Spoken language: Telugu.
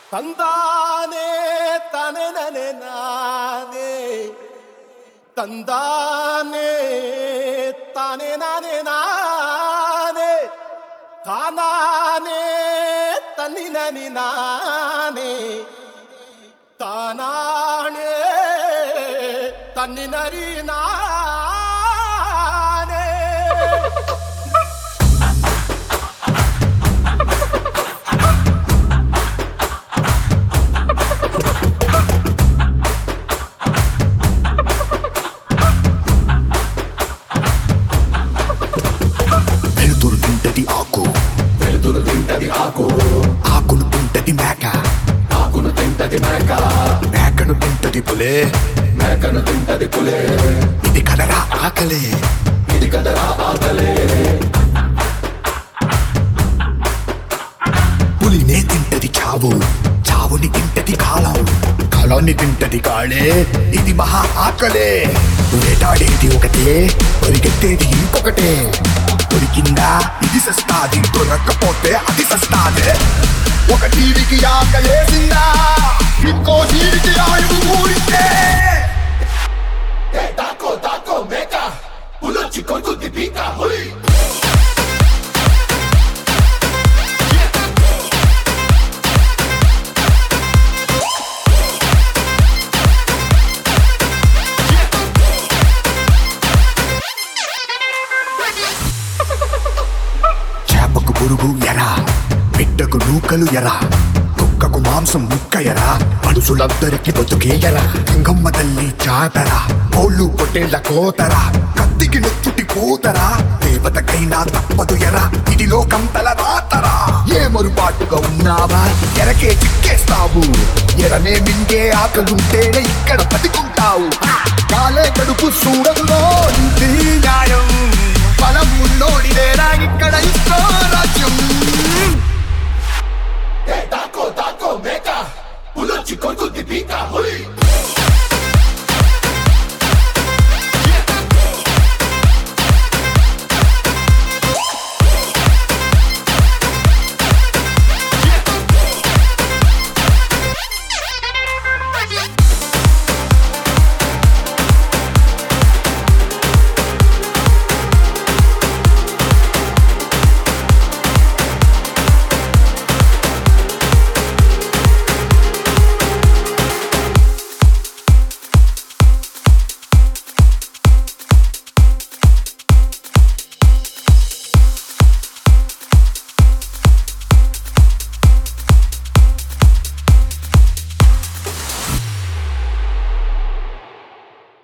ತಂದಾನೆ ತಾನೆ ನನೆ ನಾನೇ ತಂದಾನೆ ತಾನೆ ನಾನೇ ನಾನೇ ತಾನಾನೆ ತನ್ನಿ ನನಿ ನಾನೇ ತಾನಾಣೆ ತನ್ನಿ ನರಿ ನಾನೇ వెలుతురు తింటది ఆకు వెలుతురు తింటది ఆకు ఆకును తింటది మేక ఆకును తింటది మేక మేకను తింటది పులే మేకను తింటది పులే ఇది కదరా ఆకలే ఇది కదరా ఆకలే పులినే తింటది చావు చావుని తింటది కాలం కాలాన్ని తింటది కాళే ఇది మహా ఆకలే వేటాడేది ఒకటే పరిగెత్తేది ఇంకొకటే దొరికిందా ఇది సస్తాది దొరక్కపోతే అది సస్తాదే ఒక జీవికి ఆకలేసిందా ఇంకో జీవికి ఆయువు ఊరితే ఏ తాకో తాకో మేక పులొచ్చి కొడుకుద్ది పీక హుయ్ చేపకు పురుగు ఎరా బిడ్డకు నూకలు ఎరా కుక్కకు మాంసం ముక్క ఎరా మనుషులందరికి బతుకే ఎరా గంగమ్మ తల్లి చాతరా కోళ్ళు పొట్టేళ్ల కోతరా కత్తికి నెత్తుటి కూతరా దేవతకైనా తప్పదు ఎరా ఇది లోకం తల రాతరా ఏ మరుపాటుగా ఉన్నావా ఎరకే చిక్కేస్తావు ఎరనే మింగే ఆకలుంటేనే ఇక్కడ బతికుంటావు కాలే కడుపు చూడదులో ఇది న్యాయం బలమున్నోడిదేరా ఇక్కడ ఇష్టో రాజ్యం